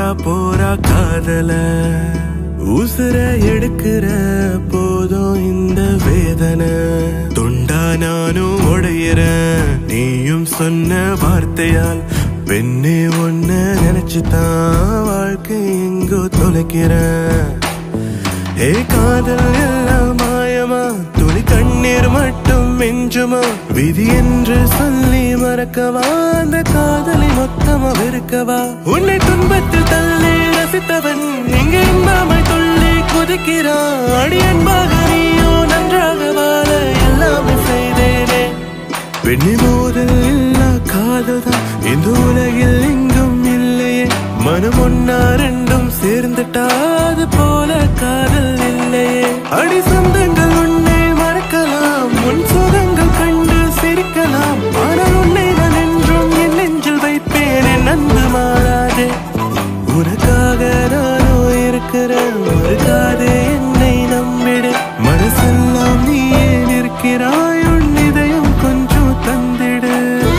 போறா காதல உசுர எடுக்கிற போதும் இந்த வேதனை துண்டா நானும் உடையிறேன் நீயும் சொன்ன வார்த்தையால் பெண்ணே ஒன்ன நினைச்சுதான் வாழ்க்கை எங்கோ தொலைக்கிறேன் ஏ காதல் எல்லாம் மாயமா துளி கண்ணீர் மட்டும் மிஞ்சுமா விதி என்று சொல்லி மறக்கவா அந்த காதலை மொத்தமா வெறுக்கவா உன்னை துன்பத்தில் தள்ளி ரசித்தவன் இங்க இன்பமை துள்ளி குதிக்கிறான் அடி அன்பாக நீயோ நன்றாக வாழ எல்லாமே செய்தேனே பெண்ணி மோதல் இல்லா காதல் தான் இந்த உலகில் எங்கும் இல்லையே மனம் ஒன்னா ரெண்டும் சேர்ந்துட்டாது போல காதல் இல்லையே அடி சொந்தங்கள் உன்னை மறக்கலாம் உன் சுகங்கள் கண்டு சிரிக்கலாம் ஆனால் உன்னை நான் என்றும் என் நெஞ்சில் வைப்பேன் என் அன்பு மாறாதே உனக்காக நானோ இருக்கிறேன் மறுக்காதே என்னை நம்பிடு மனசெல்லாம் நீயே நிற்கிறாய் உன் இதயம் கொஞ்சம் தந்திடு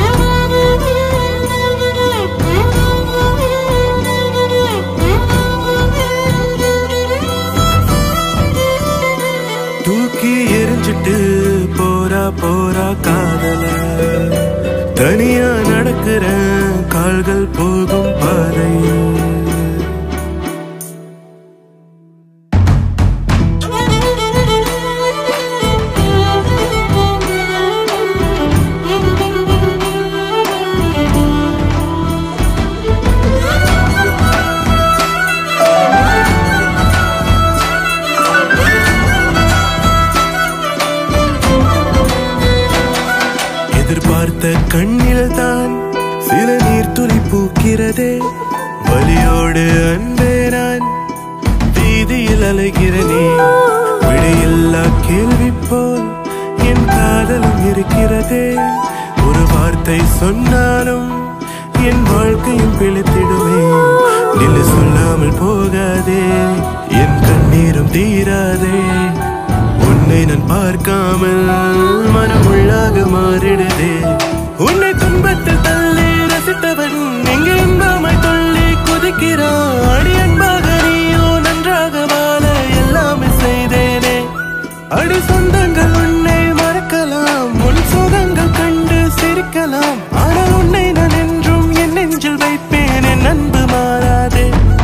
தூக்கி எரிஞ்சிட்டு போறா போறா காதல தனியா நடக்கிற கால்கள் போகும் பாதையில் எதிர்பார்த்த கண்ணில் தான் சில நீர் துளி பூக்கிறதே வலியோடு அன்பே நான் வீதியில் அலைகிறனே விடையில்லா கேள்வி போல் என் காதலும் இருக்கிறதே ஒரு வார்த்தை சொன்னாலும் என் வாழ்க்கையும் பிழைத்திடுமே நில்லு சொல்லாமல் போகாதே என் கண்ணீரும் தீராதே உன்னை நான் பார்க்காமல் மனம் உள்ளாக மாறிடுதே உன்னை துன்பத்தில் தள்ளி ரசித்தவன் எங்கே இன்பமை துள்ளி குதிக்கிறான் அடி அன்பாக நீயோ நன்றாக வாழ எல்லாமே செய்தேனே அடி சொந்தங்கள் உன்னை மறக்கலாம் உன் சுகங்கள் கண்டு சிரிக்கலாம் ஆனால் உன்னை நான் என்றும் என் நெஞ்சில் வைப்பேன் என் அன்பு மாறாதே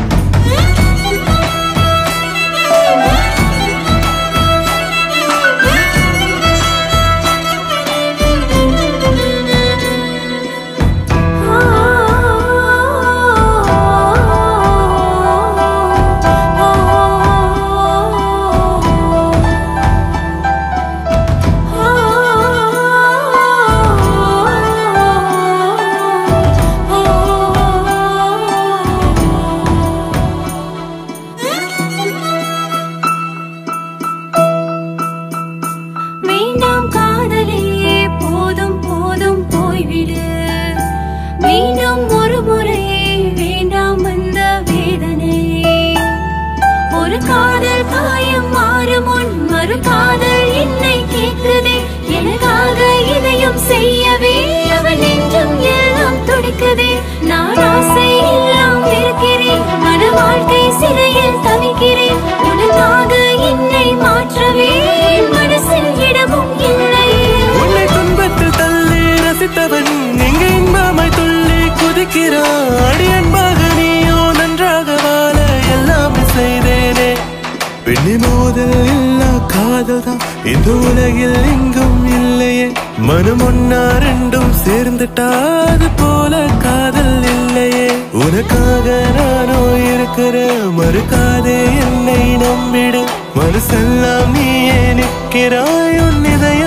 வேண்டாம் காதலே போதும் போதும் போய்விடு மீண்டும் ஒரு முறை வேண்டாம் அந்த வேதனை ஒரு காதல் காயம் மாறும் முன் மறு காதல் என்னை கேட்குதே எனக்காக இதையும் செய்யவே அவன் நெஞ்சம் எல்லாம் துடிக்குதே நான் ஆசை எல்லாம் இருக்கிறேன் மன வாழ்க்கை சிறையில் தவிக்கிறேன் உனக்காக என்னை மாற்றவே என் மனசில் இடமும் இல்லை உன்னை துன்பத்தில் தள்ளி ரசித்தவன் இங்கு இன்பமை துள்ளி குதிக்கிறான் அடி அன்பாக நீயோ நன்றாக வாழ எல்லாமே செய்தேனே பெண்ணி மோதல் இல்லா காதல் தான் இந்த உலகில் எங்கும் இல்லையே மனம் ஒன்னா ரெண்டும் சேர்ந்துட்டாது போல காதல் இல்லையே உனக்காக நானோ இருக்கிற மறுக்காதே என்னை நம்பிடு மனசெல்லாம் நீயே நிற்கிறாய் உன் இதயம்